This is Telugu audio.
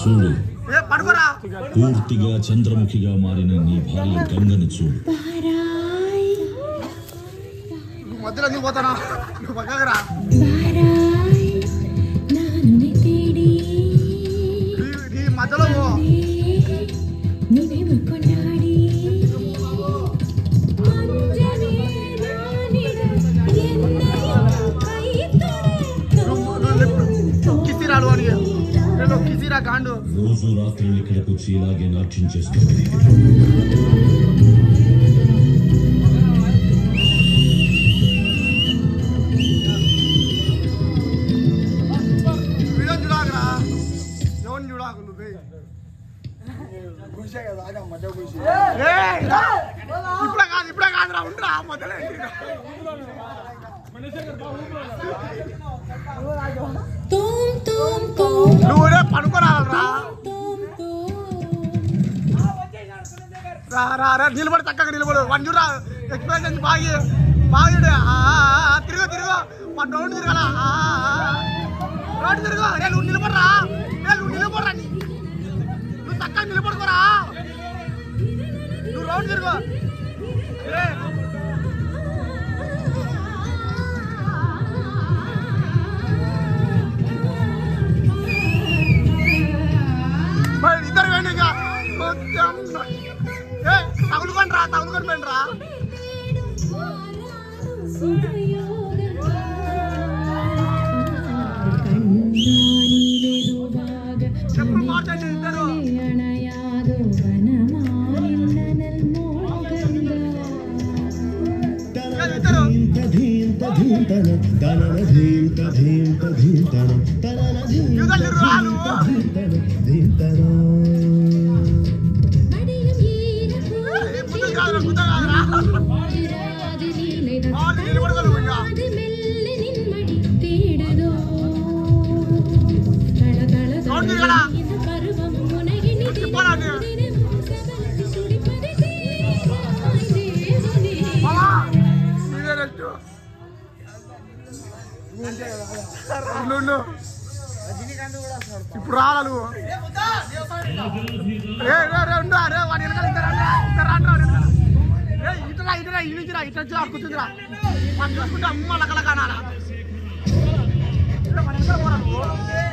చూడు ఏ పడుకోరా పూర్తిగా చంద్రముఖిగా మారిన నీ భార్య గంగను చూడు బారాయ్ నువ్వు మధ్యలో ఎందుకు పోతానా నువ్వు పక్కకు రా బారాయ్ నాను తేడి నీ- నీ మధ్యలో పో నీవేమో కొన్నాడి అంజనే నానిడ ఎన్నయో కైతరే నువ్వు నువ్వు కిసిరాడు అని నేను కిసిరా కాండు రోజు రాత్రి ఇక్కడికి వచ్చి ఇలాగే నాట్యం చేస్తుంది వీడియో చూడాకరా ఎవరిని చూడాకు నువ్వే ఏయ్, రా. ఇప్పుడే కాదు ఇప్పుడే కాదురా ఉండరా మధ్యలో ఏంటి? తోం తోం తోం నువ్వు రే పడుకోరాలరా తోం తోం రా రా రా నిలబడి చక్కగా నిలబడు వన్ చూడరా ఎక్స్ప్రెషన్ బాగి బాగా చూడు. ఆ, ఆ, ఆ, తిరుగు తిరుగు మా రౌండ్ తిరగాల ఆ, ఆ, ఆ. రౌండ్ తిరుగు రే నువ్వు నిలబడరా రే నువ్వు నిలబడరా నీ- నువ్వు చక్కగా నిలబడుకోరా నువ్వు రౌండ్ తిరుగు రే మరి ఇద్దరు వేయండి ఇంకా కొంచెం ఏ తగులుకొని రా తగులుకొని పోయింది రా చెప్పులు మార్చండి ఇద్దరు ఏ, ఇద్దరు యుగలు రా నువ్వు ఏ, ముందు కాదురా ముందు కాదురా వాళ్ళు నిలబడగలవు ఇంకా సౌండ్ తిరగడా? తిప్పాలా నీ? మామా ఇదే రెట్టు ఉండు, ఉండు. ఇప్పుడు రాలా నువ్వు ఏ రే రే ఉండు రే వాడి వెనకాల ఇద్దరు రండి ఇద్దరు రండి వాడి వెనకాల ఏ ఇటురా ఇటురా ఈ నుంచి రా ఇటు వచ్చి రా కూర్చుందిరా మనం చూసుకుంటే అమ్మ లకల కానాలా ఏ, వాడి వెనకాల పోరా నువ్వు